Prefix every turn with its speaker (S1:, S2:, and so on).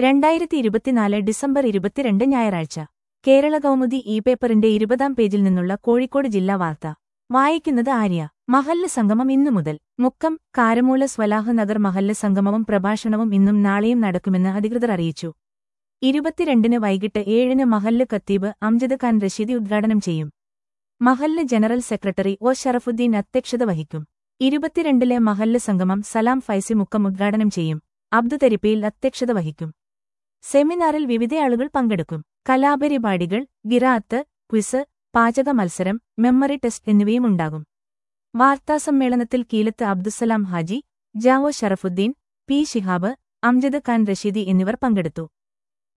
S1: രണ്ടായിരത്തി ഇരുപത്തിനാല് ഡിസംബർ ഇരുപത്തിരണ്ട് ഞായറാഴ്ച കേരള കൗമുദി ഇ പേപ്പറിന്റെ ഇരുപതാം പേജിൽ നിന്നുള്ള കോഴിക്കോട് ജില്ലാ വാർത്ത വായിക്കുന്നത് ആര്യ മഹല്ല് സംഗമം ഇന്നു മുതൽ മുക്കം കാരമൂല സ്വലാഹ് നഗർ മഹല്ല് സംഗമവും പ്രഭാഷണവും ഇന്നും നാളെയും നടക്കുമെന്ന് അധികൃതർ അറിയിച്ചു ഇരുപത്തിരണ്ടിന് വൈകിട്ട് ഏഴിന് മഹല്ല് കത്തീബ് അംജദ് ഖാൻ റഷീദി ഉദ്ഘാടനം ചെയ്യും മഹല്ല് ജനറൽ സെക്രട്ടറി ഒ ഷറഫുദ്ദീൻ അധ്യക്ഷത വഹിക്കും ഇരുപത്തിരണ്ടിലെ മഹല്ല് സംഗമം സലാം ഫൈസി മുക്കം ഉദ്ഘാടനം ചെയ്യും അബ്ദു തരിപ്പയിൽ അധ്യക്ഷത വഹിക്കും സെമിനാറിൽ വിവിധ ആളുകൾ പങ്കെടുക്കും കലാപരിപാടികൾ ഗിറാത്ത് ക്വിസ് പാചക മത്സരം മെമ്മറി ടെസ്റ്റ് എന്നിവയും ഉണ്ടാകും വാർത്താസമ്മേളനത്തിൽ കീലത്ത് അബ്ദുസലാം ഹാജി ജാവോ ഷറഫുദ്ദീൻ പി ശിഹാബ് അംജദ് ഖാൻ റഷീദി എന്നിവർ പങ്കെടുത്തു